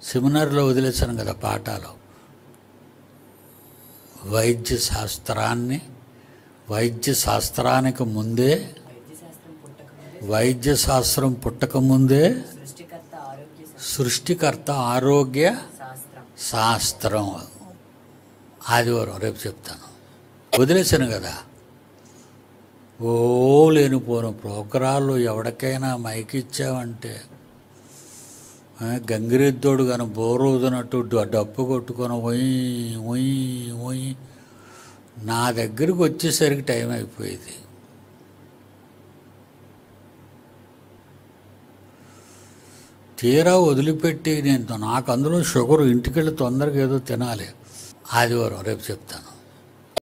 సెమినార్లో వదిలేశాను కదా పాఠాలు వైద్య శాస్త్రాన్ని వైద్య శాస్త్రానికి ముందే వైద్యశాస్త్రం పుట్టకముందే వైద్య శాస్త్రం పుట్టకముందే సృష్టికర్త ఆరోగ్య శా- సృష్టికర్త ఆరోగ్య శాస్త్రం శాస్త్రం ఆదివారం రేపు చెప్తాను వదిలేశాను కదా ఓ లేనిపోను ప్రోగ్రాలు ఎవరికైనా మైక్ ఇచ్చావంటే ఆ, గంగిరెద్దోడు కానీ బోరోదునట్టు డ- డప్పు కొట్టుకొని ఒయ్ ఒయ్ ఒయ్ నా దగ్గరికి వచ్చేసరికి టైం అయిపోయేది తీరా వదిలిపెట్టి నేను నాకు అందులో షుగర్ ఇంటికెళ్ళి తొందరగా ఏదో తినాలి ఆదివారం రేపు చెప్తాను